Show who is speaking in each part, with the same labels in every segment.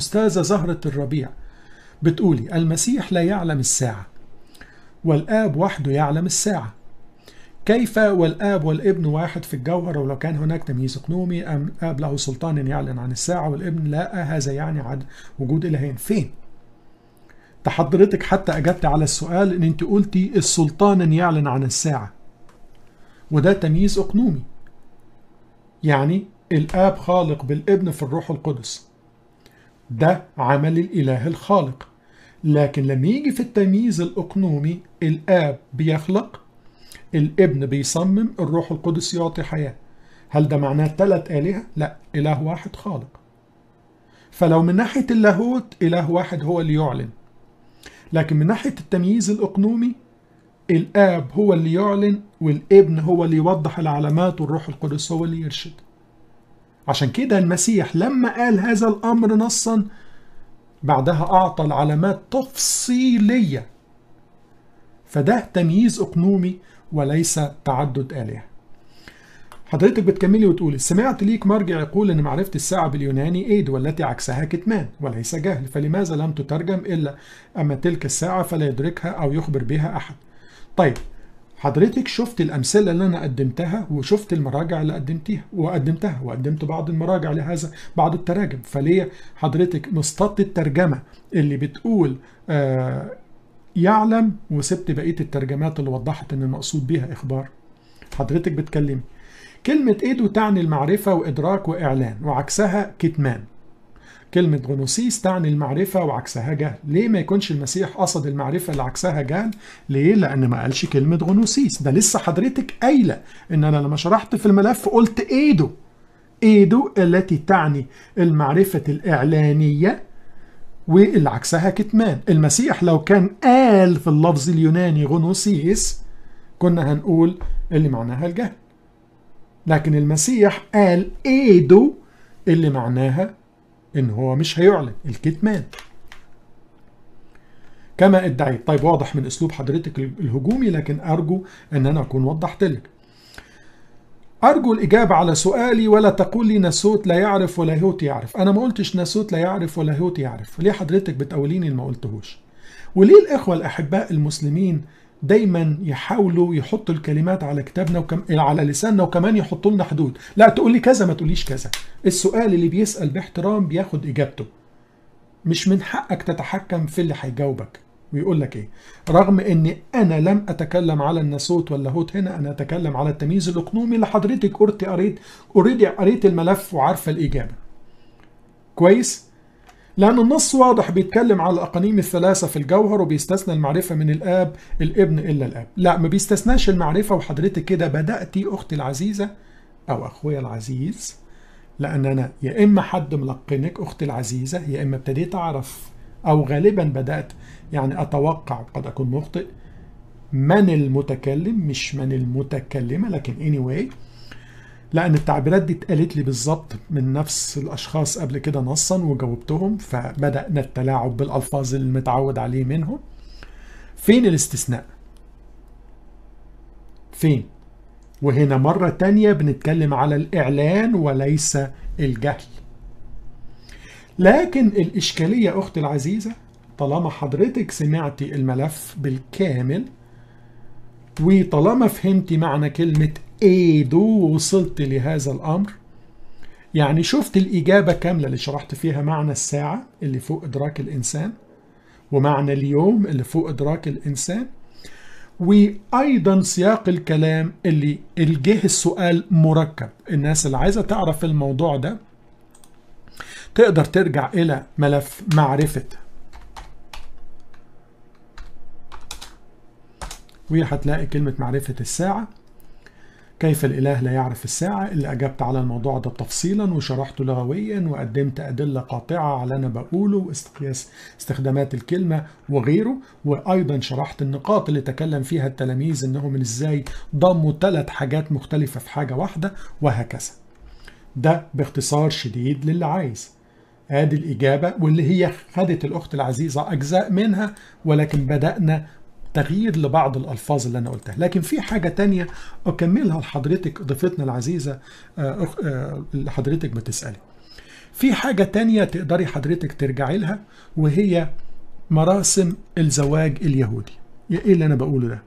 Speaker 1: أستاذة زهرة الربيع بتقولي المسيح لا يعلم الساعة والآب وحده يعلم الساعة كيف والآب والابن واحد في الجوهر ولو كان هناك تمييز اقنومي أم الآب له سلطان يعلن عن الساعة والابن لا هذا يعني عن وجود إلهين فين؟ حضرتك حتى أجبت على السؤال إن أنت قلتي السلطان يعلن عن الساعة وده تمييز اقنومي يعني الآب خالق بالابن في الروح القدس ده عمل الإله الخالق لكن لما يجي في التمييز الأقنومي الآب بيخلق الابن بيصمم الروح القدس يعطي حياة هل ده معناه ثلاث آلهة؟ لا إله واحد خالق فلو من ناحية اللاهوت إله واحد هو اللي يعلن لكن من ناحية التمييز الأقنومي الآب هو اللي يعلن والابن هو اللي يوضح العلامات والروح القدس هو اللي يرشد عشان كده المسيح لما قال هذا الأمر نصا بعدها أعطى العلامات تفصيلية فده تمييز أقنومي وليس تعدد آلهة حضرتك بتكملي وتقولي سمعت ليك مرجع يقول ان معرفة الساعة باليوناني ايد والتي عكسها كتمان وليس جهل فلماذا لم تترجم الا اما تلك الساعة فلا يدركها او يخبر بها احد طيب حضرتك شفت الامثلة اللي انا قدمتها وشفت المراجع اللي قدمتيها وقدمتها وقدمت بعض المراجع لهذا بعض التراجم فليه حضرتك مصطدت الترجمة اللي بتقول آه يعلم وسبت بقية الترجمات اللي وضحت ان المقصود بيها اخبار حضرتك بتكلمي كلمة إيدو تعني المعرفة وإدراك وإعلان وعكسها كتمان كلمة غنوسيس تعني المعرفة وعكسها جهل ليه ما يكونش المسيح قصد المعرفة اللي عكسها جهل ليه لأن ما قالش كلمة غنوسيس ده لسه حضرتك قايلة إن أنا لما شرحت في الملف قلت إيدو إيدو التي تعني المعرفة الإعلانية واللي عكسها كتمان المسيح لو كان قال في اللفظ اليوناني غنوسيس كنا هنقول اللي معناها الجهل لكن المسيح قال ايدو اللي معناها ان هو مش هيعلن الكتمان كما ادعيت طيب واضح من اسلوب حضرتك الهجومي لكن ارجو ان انا اكون وضحت لك ارجو الاجابه على سؤالي ولا تقول لي ناسوت لا يعرف ولا هوت يعرف انا ما قلتش ناسوت لا يعرف ولا هوت يعرف ليه حضرتك بتقوليني ما قلتهوش وليه الاخوه الاحباء المسلمين دايما يحاولوا يحطوا الكلمات على كتابنا وكم... على لساننا وكمان يحطوا لنا حدود لا تقول لي كذا ما تقوليش كذا السؤال اللي بيسأل باحترام بياخد إجابته مش من حقك تتحكم في اللي هيجاوبك ويقول لك ايه رغم ان انا لم اتكلم على الناسوت واللاهوت هنا انا اتكلم على التمييز الاقنومي اللي حضرتك قرتي قريت اوريدي قريت الملف وعارفه الاجابه كويس لأن النص واضح بيتكلم على الأقانيم الثلاثة في الجوهر وبيستثنى المعرفة من الآب الابن إلا الآب لا ما بيستثناش المعرفة وحضرتك كده بدأتي أختي العزيزة أو أخويا العزيز لأن أنا يا إما حد ملقنك أختي العزيزة يا إما ابتديت أعرف أو غالبا بدأت يعني أتوقع قد أكون مخطئ من المتكلم مش من المتكلمة لكن anyway لأن التعبيرات دي اتقالت لي بالظبط من نفس الأشخاص قبل كده نصا وجاوبتهم فبدأنا التلاعب بالألفاظ اللي متعود عليه منهم فين الاستثناء؟ فين؟ وهنا مرة تانية بنتكلم على الإعلان وليس الجهل لكن الإشكالية أختي العزيزة طالما حضرتك سمعتي الملف بالكامل وطالما فهمتي معنى كلمة ايدو ووصلت لهذا الامر يعني شفت الاجابه كامله اللي شرحت فيها معنى الساعه اللي فوق ادراك الانسان ومعنى اليوم اللي فوق ادراك الانسان وايضا سياق الكلام اللي الجه السؤال مركب الناس اللي عايزه تعرف الموضوع ده تقدر ترجع الى ملف معرفه وهتلاقي كلمه معرفه الساعه كيف الإله لا يعرف الساعة اللي أجبت على الموضوع ده تفصيلا وشرحته لغويا وقدمت أدلة قاطعة على أنا بقوله واستقياس استخدامات الكلمة وغيره وأيضا شرحت النقاط اللي تكلم فيها التلاميذ إنهم من إزاي ضموا ثلاث حاجات مختلفة في حاجة واحدة وهكذا ده باختصار شديد للي عايز ادي الإجابة واللي هي خدت الأخت العزيزة أجزاء منها ولكن بدأنا تغيير لبعض الألفاظ اللي أنا قلتها لكن في حاجة تانية أكملها لحضرتك ضيفتنا العزيزة اللي حضرتك بتسألي في حاجة تانية تقدري حضرتك ترجعي لها وهي مراسم الزواج اليهودي ايه اللي انا بقوله ده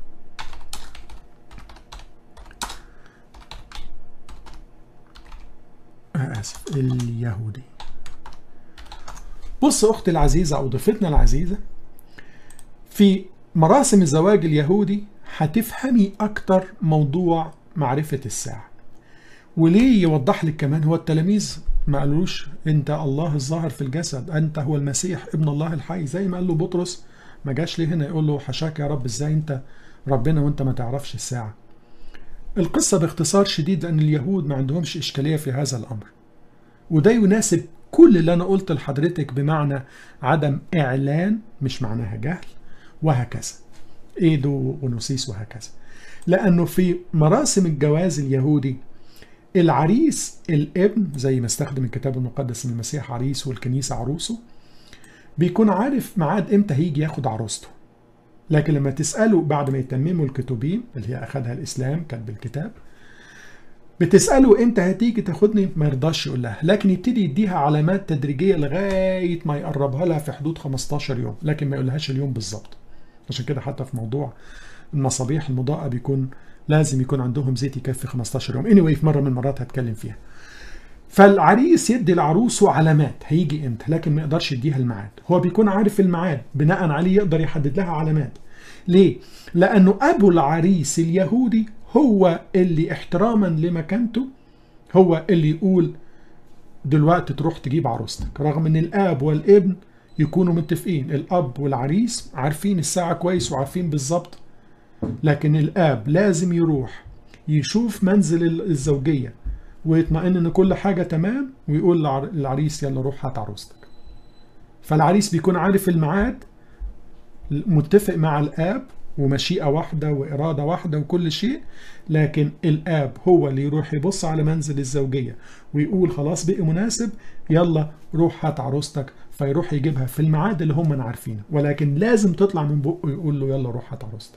Speaker 1: آسف اليهودي بص أختي العزيزة أو ضيفتنا العزيزة في مراسم الزواج اليهودي هتفهمي أكتر موضوع معرفة الساعة وليه يوضح لك كمان هو التلاميذ ما قالوش أنت الله الظاهر في الجسد أنت هو المسيح ابن الله الحي زي ما قال له بطرس ما جاش ليه هنا يقول له حشاك يا رب ازاي انت ربنا وانت ما تعرفش الساعة القصة باختصار شديد لأن اليهود ما عندهمش إشكالية في هذا الأمر وده يناسب كل اللي أنا قلت لحضرتك بمعنى عدم إعلان مش معناها جهل وهكذا إيدو ونسيس وهكذا لأنه في مراسم الجواز اليهودي العريس الابن زي ما استخدم الكتاب المقدس ان المسيح عريس والكنيسة عروسه بيكون عارف ميعاد امتى هيجي ياخد عروسته لكن لما تسأله بعد ما يتمموا الكتبين اللي هي أخذها الإسلام كانت بالكتاب بتسأله أنت هتيجي تاخدني ما يرضاش يقول لها لكن يبتدي يديها علامات تدريجية لغاية ما يقربها لها في حدود 15 يوم لكن ما يقولهاش اليوم بالظبط عشان كده حتى في موضوع المصابيح المضاءة بيكون لازم يكون عندهم زيت يكفي 15 يوم anyway في مرة من المرات هتكلم فيها فالعريس يدي لعروسه علامات هيجي امتى لكن ما يقدرش يديها الميعاد هو بيكون عارف الميعاد بناء عليه يقدر يحدد لها علامات ليه لانه ابو العريس اليهودي هو اللي احتراما لمكانته هو اللي يقول دلوقتي تروح تجيب عروستك رغم ان الاب والابن يكونوا متفقين الاب والعريس عارفين الساعه كويس وعارفين بالظبط لكن الاب لازم يروح يشوف منزل الزوجيه ويطمئن ان كل حاجه تمام ويقول للعريس يلا روح هات عروستك فالعريس بيكون عارف الميعاد متفق مع الاب ومشيئه واحده واراده واحده وكل شيء لكن الاب هو اللي يروح يبص على منزل الزوجيه ويقول خلاص بقي مناسب يلا روح هات عروستك فيروح يجيبها في الميعاد اللي هم عارفينه ولكن لازم تطلع من بقه يقول له يلا روح هات عروستك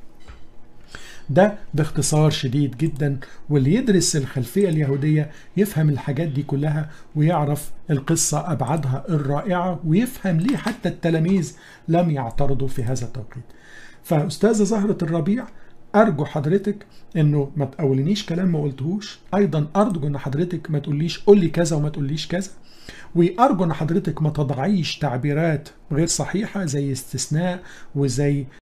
Speaker 1: ده باختصار شديد جدا واللي يدرس الخلفية اليهودية يفهم الحاجات دي كلها ويعرف القصة أبعادها الرائعة ويفهم ليه حتى التلاميذ لم يعترضوا في هذا التوقيت فأستاذة زهرة الربيع أرجو حضرتك إنه ما تقولنيش كلام ما قلتهوش أيضا أرجو إن حضرتك ما تقوليش قول لي كذا وما تقوليش كذا وأرجو إن حضرتك ما تضعيش تعبيرات غير صحيحة زي استثناء وزي